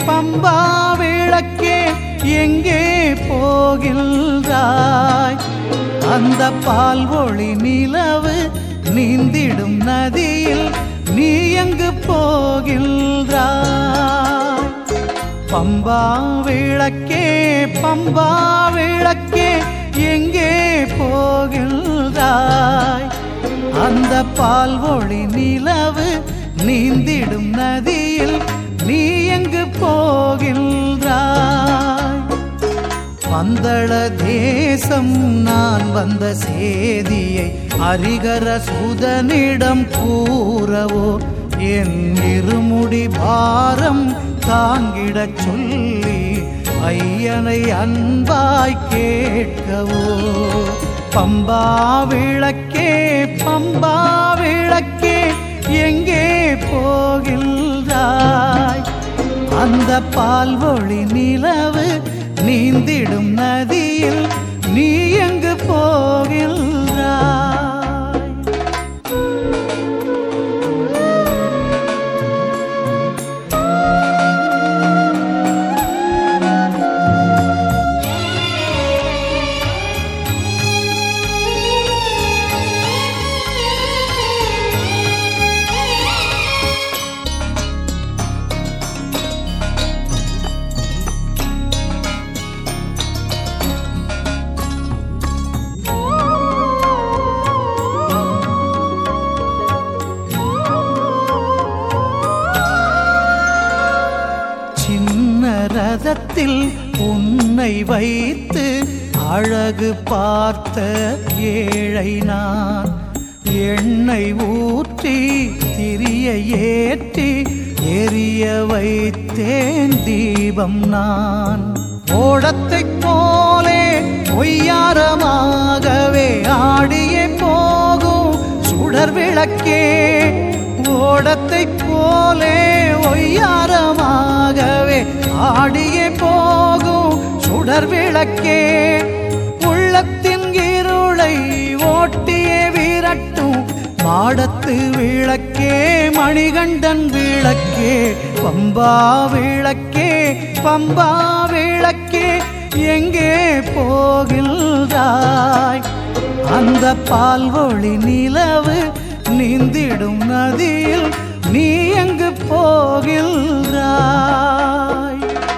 பம்பா விளக்கே எங்கே போகின்றாய் அந்த பால் ஒளி நிலவு நீந்திடும் நதியில் நீ எங்கு போகின்றாய் பம்பா விளக்கே பம்பா விளக்கே எங்கே போகின்றாய் அந்த பால் ஒளி நிலவு நீந்திடும் நதியில் நீ எங்கு போகின்றாய் பந்தள தேசம் நான் வந்த சேதியை அரிகர சுதனிடம் கூறவோ என் இருமுடி பாரம் தாங்கிடச் சொல்லி ஐயனை அன்பாய் கேட்கவோ பம்பா விளக்கே பம்பா விளக்கே எங்கே போகின்றாய் அந்த பால் ஒளி நிலவு நீந்திடும் நதியில் நீ எங்கு போகின்றாய் சின்ன ரதத்தில் உன்னை வைத்து அழகு பார்த்த ஏழை நான் எண்ணெய் ஊற்றி திரிய ஏற்றி எரிய வைத்தேன் தீபம் நான் ஓடத்தைப் போலே பொய்யாரமாகவே ஆடியே போகும் சுடர் விளக்கே ஓடத்தைப் போலே ஒய்யாரமாகவே ஆடியே போகும் சுடர் விளக்கே உள்ளத்தின் இருளை ஓட்டியே விரட்டும் மாடத்து விளக்கே மணிகண்டன் விளக்கே பம்பா விளக்கே பம்பா விளக்கே எங்கே போகின்றாய் அந்த பால் ஒளி நிலவு நீந்திடும் நதியில் நீ எங்கு போகின்றாய்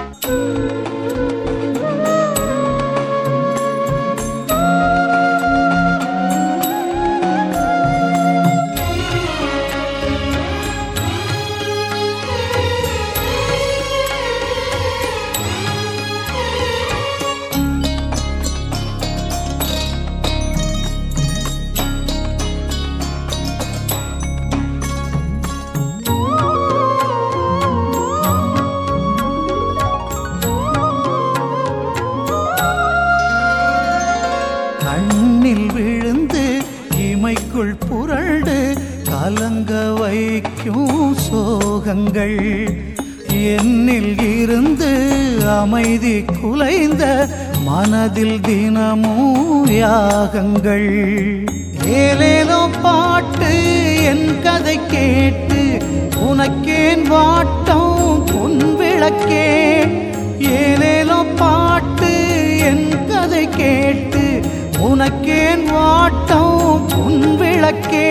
கண்ணில் விழுந்து இமைக்குள் புரண்டு கலங்க வைக்கும் சோகங்கள் என்னில் இருந்து அமைதி குலைந்த மனதில் தினமும் யாகங்கள் ஏலேலோ பாட்டு என் கதை கேட்டு உனக்கேன் வாட்டம் பொன் விளக்கே ஏலேலோ பாட்டு என் கதை கேட்டு உனக்கேன் வாட்டம் பொன் விளக்கே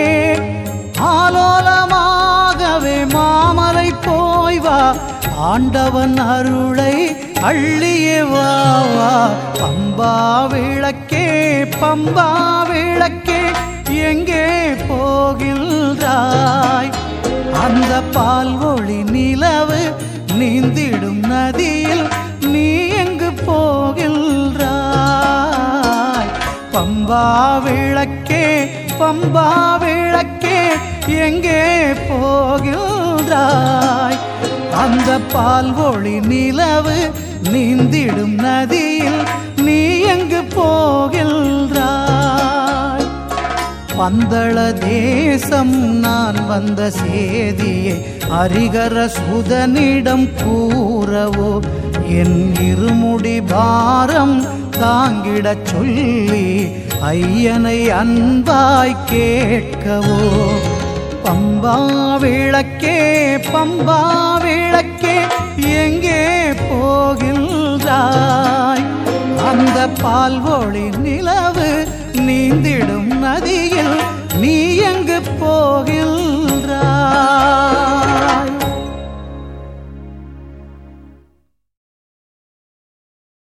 ஆலோலமாகவே மாமலை போய் வா ஆண்டவன் அருளை அள்ளியே வா வா பம்பா விளக்கே பம்பா விளக்கே எங்கே போகின்றாய் அந்த பால் ஒளி நிலவு நீந்திடும் நதியில் நீ எங்கு போகின்றாய் பம்பா விளக்கே பம்பா விளக்கே எங்கே போகின்றாய் அந்த பால் ஒளி நிலவு நீந்திடும் நதியில் நீ எங்கு போகின்றாய் பந்தள தேசம் நான் வந்த சேதியை அரிகர சுதனிடம் கூறவோ என் இருமுடி பாரம் தாங்கிடச் சொல்லி ஐயனை அன்பாய் கேட்கவோ பம்பா விளக்கே பம்பா விளக்கே எங்கே போகின்றாய் அந்த பால்வொளி நிலவு நீந்திடும் நதியில் நீ எங்கு போகின்றாய்